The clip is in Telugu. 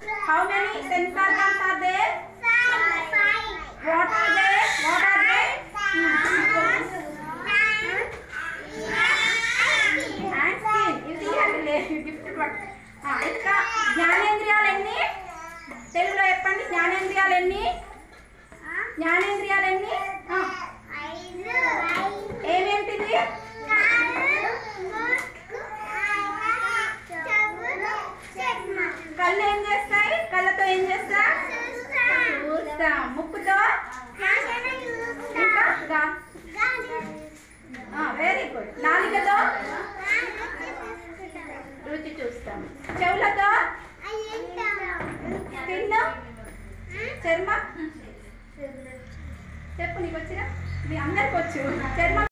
how many sense organs are there what are they what are they hand skin ఇది తీయండి లేదు గిఫ్ట్ ఇంకా జ్ఞానేంద్రియాలు ఎన్ని తెలుగులో చెప్పండి జ్ఞానేంద్రియాలు ఎన్ని జ్ఞానేంద్రియాలు ఎన్ని ఆ, ఏమేంటిది కళ్ళు ఏం చేస్తాయి కళ్ళతో ఏం చేస్తా చూస్తాం ముక్కుతో ఇంకా వెరీ గుడ్ నాలుకతో రుచి చూస్తాం చెవులతో స్కిన్ చర్మం చెప్పు నీకు వచ్చినా మీ అందరికి వచ్చు చర్మం